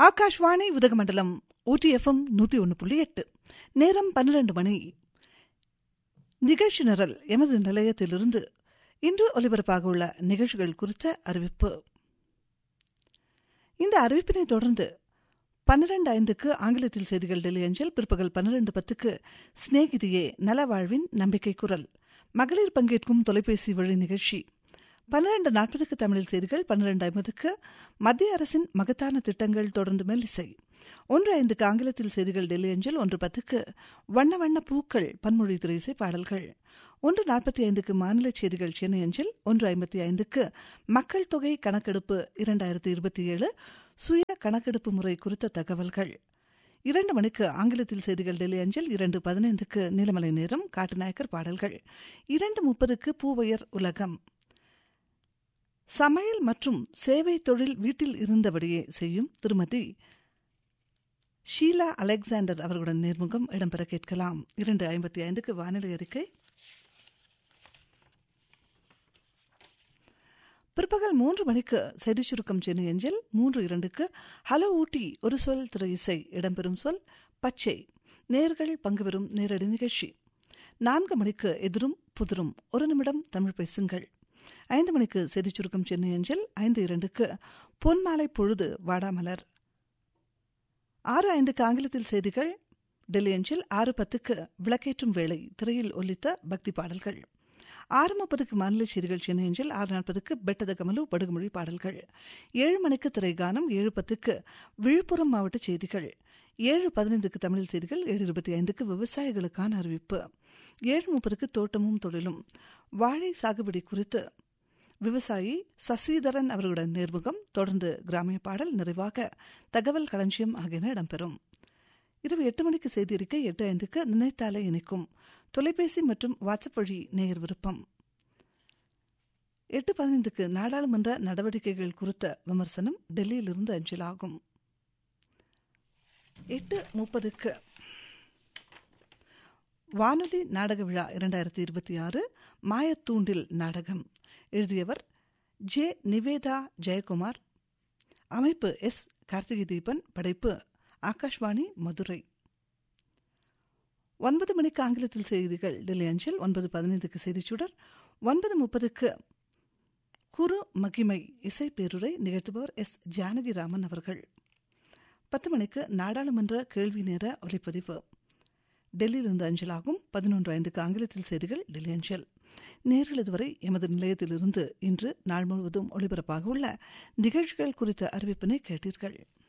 ஆகாஷ்வாணி உதகமண்டலம் ஊட்டிஎஃப்எம் நூற்றி ஒன்று புள்ளி எட்டு நேரம் பன்னிரண்டு மணி நிகழ்ச்சி நிரல் எமது நிலையத்திலிருந்து இன்று ஒலிபரப்பாக உள்ள நிகழ்ச்சிகள் குறித்த அறிவிப்பு இந்த அறிவிப்பினை தொடர்ந்து பன்னிரண்டு ஐந்துக்கு ஆங்கிலத்தில் செய்திகள் டெல்லி அஞ்சல் பிற்பகல் பன்னிரண்டு பத்துக்கு சிநேகிதியே நலவாழ்வின் நம்பிக்கை குரல் மகளிர் பங்கேற்கும் தொலைபேசி வழி நிகழ்ச்சி பன்னிரண்டு நாற்பதுக்கு தமிழில் செய்திகள் பன்னிரண்டு ஐம்பதுக்கு மத்திய அரசின் மகத்தான திட்டங்கள் தொடர்ந்து மெல்லிசை ஒன்று ஐந்துக்கு ஆங்கிலத்தில் செய்திகள் டெல்லி அஞ்சல் ஒன்று பத்துக்கு வண்ண வண்ண பூக்கள் பன்மொழி திரைசை பாடல்கள் ஒன்று நாற்பத்தி ஐந்துக்கு மாநில செய்திகள் சென்னை அஞ்சல் ஒன்று ஐம்பத்தி ஐந்துக்கு மக்கள் தொகை கணக்கெடுப்பு இரண்டாயிரத்தி இருபத்தி ஏழு சுய கணக்கெடுப்பு முறை குறித்த தகவல்கள் இரண்டு மணிக்கு ஆங்கிலத்தில் செய்திகள் டெல்லி அஞ்சல் இரண்டு பதினைந்துக்கு நீலமலை நேரம் காட்டுநாயக்கர் பாடல்கள் இரண்டு முப்பதுக்கு பூவையர் உலகம் சமையல் மற்றும் சேவை தொழில் வீட்டில் இருந்தபடியே செய்யும் திருமதி ஷீலா அலெக்சாண்டர் அவர்களுடன் நேர்முகம் இடம்பெற கேட்கலாம் இரண்டு ஐம்பத்தி ஐந்துக்கு வானிலை அறிக்கை பிற்பகல் மூன்று மணிக்கு செய்தி சுருக்கம் சென்னை அஞ்சல் மூன்று இரண்டுக்கு ஹலோ ஊட்டி ஒரு சொல் திரு இசை இடம்பெறும் சொல் பச்சை நேர்கள் பங்கு பெறும் நேரடி நிகழ்ச்சி நான்கு மணிக்கு எதிரும் புதிரும் ஒரு நிமிடம் தமிழ் பேசுங்கள் ஐந்து மணிக்கு செய்தி சுருக்கம் சென்னை அஞ்சல் ஐந்து இரண்டுக்கு பொன்மாலை பொழுது வாடாமலர் ஆறு ஐந்துக்கு ஆங்கிலத்தில் செய்திகள் டெல்லி அஞ்சில் ஆறு பத்துக்கு விளக்கேற்றும் வேளை திரையில் ஒலித்த பக்தி பாடல்கள் ஆறு முப்பதுக்கு மாநில செய்திகள் சென்னை அஞ்சில் ஆறு நாற்பதுக்கு பெட்டத கமலு படுகுமொழி பாடல்கள் ஏழு மணிக்கு திரைகானம் ஏழு பத்துக்கு விழுப்புரம் மாவட்ட செய்திகள் ஏழு பதினைந்துக்கு தமிழில் செய்திகள் ஏழு இருபத்தி ஐந்துக்கு விவசாயிகளுக்கான அறிவிப்பு ஏழு முப்பதுக்கு தோட்டமும் தொழிலும் வாழை சாகுபடி குறித்து விவசாயி சசிதரன் அவர்களுடன் நேர்முகம் தொடர்ந்து கிராமிய பாடல் நிறைவாக தகவல் களஞ்சியம் ஆகியன இடம்பெறும் இரவு எட்டு மணிக்கு செய்தி அறிக்கை எட்டு ஐந்துக்கு நினைத்தாலே இணைக்கும் தொலைபேசி மற்றும் வாட்ஸ்அப் வழி நேயர் விருப்பம் எட்டு பதினைந்துக்கு நாடாளுமன்ற நடவடிக்கைகள் குறித்த விமர்சனம் டெல்லியிலிருந்து அஞ்சலாகும் எட்டு முப்பதுக்கு வானொலி நாடக விழா இரண்டாயிரத்தி இருபத்தி ஆறு மாயத்தூண்டில் நாடகம் எழுதியவர் ஜே நிவேதா ஜெயக்குமார் அமைப்பு எஸ் கார்த்திகை தீபன் படைப்பு ஆகாஷ்வாணி மதுரை ஒன்பது மணிக்கு ஆங்கிலத்தில் செய்திகள் டெல்லி அஞ்சல் ஒன்பது பதினைந்துக்கு செய்திச்சுடர் ஒன்பது முப்பதுக்கு குரு மகிமை இசை பேருரை நிகழ்த்துபவர் எஸ் ஜானகிராமன் அவர்கள் பத்து மணிக்கு நாடாளுமன்ற கேள்வி நேர ஒலிப்பதிவு டெல்லியிலிருந்து அஞ்சலாகும் பதினொன்று ஐந்துக்கு ஆங்கிலத்தில் செய்திகள் டெல்லி அஞ்சல் நேர்கள் இதுவரை எமது நிலையத்திலிருந்து இன்று நாள் முழுவதும் ஒளிபரப்பாக உள்ள நிகழ்ச்சிகள் குறித்த அறிவிப்பினை கேட்டீர்கள்